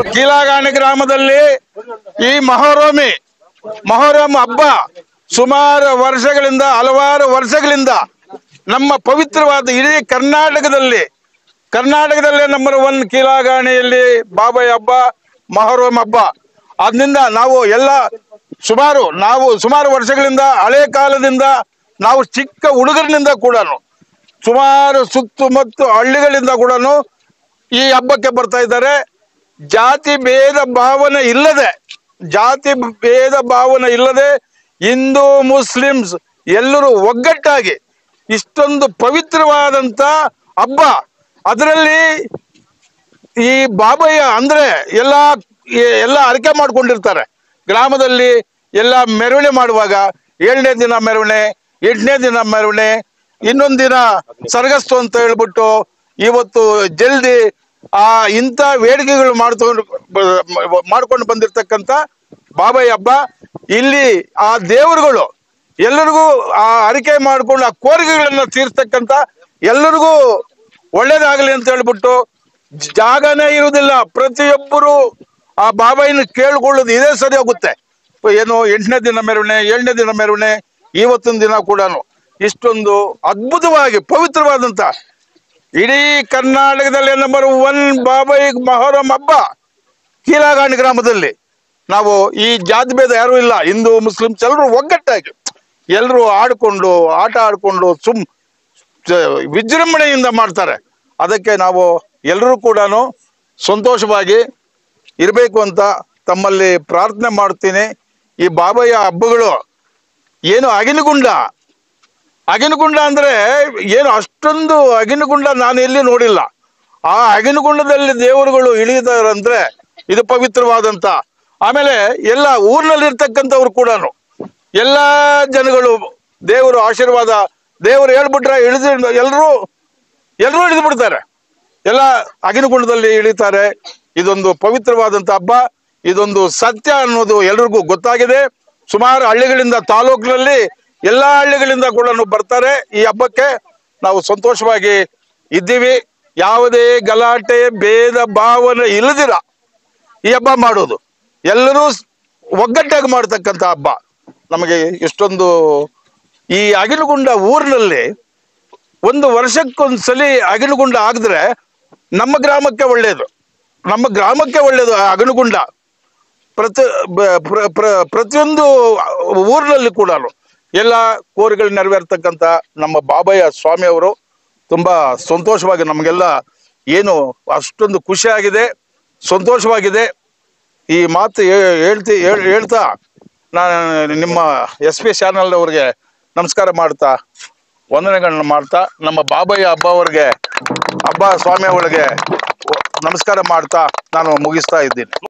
ಕೀಲಾಗಾಣಿ ಗ್ರಾಮದಲ್ಲಿ ಈ ಮಹೋರೋಮಿ ಮಹೋರಮ್ ಹಬ್ಬ ಸುಮಾರು ವರ್ಷಗಳಿಂದ ಹಲವಾರು ವರ್ಷಗಳಿಂದ ನಮ್ಮ ಪವಿತ್ರವಾದ ಇಡೀ ಕರ್ನಾಟಕದಲ್ಲಿ ಕರ್ನಾಟಕದಲ್ಲೇ ನಂಬರ್ ಒನ್ ಕೀಲಾಗಾಣಿಯಲ್ಲಿ ಬಾಬಾಯ್ ಹಬ್ಬ ಮಹರೋಮ್ ಹಬ್ಬ ಅದರಿಂದ ನಾವು ಎಲ್ಲ ಸುಮಾರು ನಾವು ಸುಮಾರು ವರ್ಷಗಳಿಂದ ಹಳೆ ಕಾಲದಿಂದ ನಾವು ಚಿಕ್ಕ ಹುಡುಗರಿನಿಂದ ಕೂಡ ಸುಮಾರು ಸುತ್ತಮುತ್ತ ಹಳ್ಳಿಗಳಿಂದ ಕೂಡ ಈ ಹಬ್ಬಕ್ಕೆ ಬರ್ತಾ ಇದ್ದಾರೆ ಜಾತಿ ಭೇದ ಭಾವನೆ ಇಲ್ಲದೆ ಜಾತಿ ಭೇದ ಭಾವನೆ ಇಲ್ಲದೆ ಹಿಂದೂ ಮುಸ್ಲಿಮ್ಸ್ ಎಲ್ಲರೂ ಒಗ್ಗಟ್ಟಾಗಿ ಇಷ್ಟೊಂದು ಪವಿತ್ರವಾದಂತ ಹಬ್ಬ ಅದರಲ್ಲಿ ಈ ಬಾಬಯ್ಯ ಅಂದ್ರೆ ಎಲ್ಲ ಎಲ್ಲ ಅರಿಕೆ ಮಾಡ್ಕೊಂಡಿರ್ತಾರೆ ಗ್ರಾಮದಲ್ಲಿ ಎಲ್ಲ ಮೆರವಣೆ ಮಾಡುವಾಗ ಏಳನೇ ದಿನ ಮೆರವಣೆ ಎಂಟನೇ ದಿನ ಮೆರವಣೆ ಇನ್ನೊಂದು ದಿನ ಸರ್ಗಸ್ತು ಅಂತ ಹೇಳ್ಬಿಟ್ಟು ಇವತ್ತು ಜಲ್ದಿ ಆ ಇಂಥ ವೇಡಿಕೆಗಳು ಮಾಡ್ಕೊಂಡು ಬ- ಮಾಡ್ಕೊಂಡು ಬಂದಿರ್ತಕ್ಕಂಥ ಬಾಬಯ್ಯ ಹಬ್ಬ ಇಲ್ಲಿ ಆ ದೇವರುಗಳು ಎಲ್ಲರಿಗೂ ಆ ಅರಿಕೆ ಮಾಡ್ಕೊಂಡು ಆ ಕೋರಿಕೆಗಳನ್ನ ತೀರ್ಸ್ತಕ್ಕಂಥ ಎಲ್ಲರಿಗೂ ಒಳ್ಳೇದಾಗಲಿ ಅಂತ ಹೇಳ್ಬಿಟ್ಟು ಜಾಗನೇ ಇರುವುದಿಲ್ಲ ಪ್ರತಿಯೊಬ್ಬರು ಆ ಬಾಬಾಯಿನ ಕೇಳ್ಕೊಳ್ಳೋದು ಇದೇ ಸರಿ ಹೋಗುತ್ತೆ ಏನು ಎಂಟನೇ ದಿನ ಮೆರವಣೆ ಏಳನೇ ದಿನ ಮೆರವಣೆ ಇವತ್ತಿನ ದಿನ ಕೂಡ ಇಷ್ಟೊಂದು ಅದ್ಭುತವಾಗಿ ಪವಿತ್ರವಾದಂತ ಇಡೀ ಕರ್ನಾಟಕದಲ್ಲಿ ನಂಬರ್ ಒನ್ ಬಾಬಾಯಿ ಮೊಹರಂ ಹಬ್ಬ ಕೀಲಾಗಾಣಿ ಗ್ರಾಮದಲ್ಲಿ ನಾವು ಈ ಜಾತಿ ಭೇದ ಯಾರೂ ಇಲ್ಲ ಹಿಂದೂ ಮುಸ್ಲಿಮ್ಸ್ ಎಲ್ಲರೂ ಒಗ್ಗಟ್ಟಾಗಿ ಎಲ್ಲರೂ ಆಡ್ಕೊಂಡು ಆಟ ಆಡ್ಕೊಂಡು ಸುಮ್ ಚ- ವಿಜೃಂಭಣೆಯಿಂದ ಮಾಡ್ತಾರೆ ಅದಕ್ಕೆ ನಾವು ಎಲ್ಲರೂ ಕೂಡ ಸಂತೋಷವಾಗಿ ಇರಬೇಕು ಅಂತ ತಮ್ಮಲ್ಲಿ ಪ್ರಾರ್ಥನೆ ಮಾಡ್ತೀನಿ ಈ ಬಾಬಯ್ಯ ಹಬ್ಬಗಳು ಏನು ಅಗಿನಗುಂಡ ಅಗಿನಗುಂಡ ಅಂದ್ರೆ ಏನು ಅಷ್ಟೊಂದು ಅಗಿನಗುಂಡ ನಾನು ಎಲ್ಲಿ ನೋಡಿಲ್ಲ ಆ ಅಗಿನಗುಂಡದಲ್ಲಿ ದೇವರುಗಳು ಇಳಿದಾರಂದ್ರೆ ಇದು ಪವಿತ್ರವಾದಂತ ಆಮೇಲೆ ಎಲ್ಲ ಊರಿನಲ್ಲಿರ್ತಕ್ಕಂಥವ್ರು ಕೂಡ ಎಲ್ಲ ಜನಗಳು ದೇವರು ಆಶೀರ್ವಾದ ದೇವರು ಹೇಳ್ಬಿಟ್ರೆ ಇಳಿದು ಎಲ್ಲರೂ ಎಲ್ಲರೂ ಇಳಿದು ಬಿಡ್ತಾರೆ ಎಲ್ಲ ಅಗಿನಗುಂಡದಲ್ಲಿ ಇಳಿತಾರೆ ಇದೊಂದು ಪವಿತ್ರವಾದಂತ ಹಬ್ಬ ಇದೊಂದು ಸತ್ಯ ಅನ್ನೋದು ಎಲ್ರಿಗೂ ಗೊತ್ತಾಗಿದೆ ಸುಮಾರು ಹಳ್ಳಿಗಳಿಂದ ತಾಲೂಕಿನಲ್ಲಿ ಎಲ್ಲಾ ಹಳ್ಳಿಗಳಿಂದ ಕೂಡ ಬರ್ತಾರೆ ಈ ಹಬ್ಬಕ್ಕೆ ನಾವು ಸಂತೋಷವಾಗಿ ಇದ್ದೀವಿ ಯಾವುದೇ ಗಲಾಟೆ ಭೇದ ಭಾವನೆ ಇಲ್ಲದಿರ ಈ ಹಬ್ಬ ಮಾಡೋದು ಎಲ್ಲರೂ ಸ್- ಒಗ್ಗಟ್ಟಾಗಿ ಮಾಡ್ತಕ್ಕಂಥ ಹಬ್ಬ ನಮಗೆ ಇಷ್ಟೊಂದು ಈ ಅಗಿಲಗುಂಡ ಊರಿನಲ್ಲಿ ಒಂದು ವರ್ಷಕ್ಕೊಂದ್ಸಲಿ ಅಗಿಲಗುಂಡ ಆಗಿದ್ರೆ ನಮ್ಮ ಗ್ರಾಮಕ್ಕೆ ಒಳ್ಳೆಯದು ನಮ್ಮ ಗ್ರಾಮಕ್ಕೆ ಒಳ್ಳೆಯದು ಆ ಅಗನಗುಂಡ ಪ್ರತಿ ಬ- ಪ್ರ- ಪ್ರ- ಪ್ರತಿಯೊಂದು ಊರಿನಲ್ಲಿ ಕೂಡ ಎಲ್ಲ ಕೋರಿಗಳು ನೆರವೇರ್ತಕ್ಕಂಥ ನಮ್ಮ ಬಾಬಯ್ಯ ಸ್ವಾಮಿ ಅವರು ತುಂಬಾ ಸಂತೋಷವಾಗಿ ನಮಗೆಲ್ಲ ಏನು ಅಷ್ಟೊಂದು ಖುಷಿಯಾಗಿದೆ ಸಂತೋಷವಾಗಿದೆ ಈ ಮಾತು ಹೇ- ಹೇಳ್ತಿ ಹೇಳ್- ಹೇಳ್ತಾ ನಾನು ನಿಮ್ಮ ಎಸ್ ಪಿ ಚಾನಲ್ ಅವ್ರಿಗೆ ನಮಸ್ಕಾರ ಮಾಡ್ತಾ ವಂದನೆಗಳನ್ನ ಮಾಡ್ತಾ ನಮ್ಮ ಬಾಬಯ್ಯ ಹಬ್ಬ ಅವ್ರಿಗೆ ಹಬ್ಬ ಸ್ವಾಮಿ ಅವರಿಗೆ ನಮಸ್ಕಾರ ಮಾಡ್ತಾ ನಾನು ಮುಗಿಸ್ತಾ ಇದ್ದೀನಿ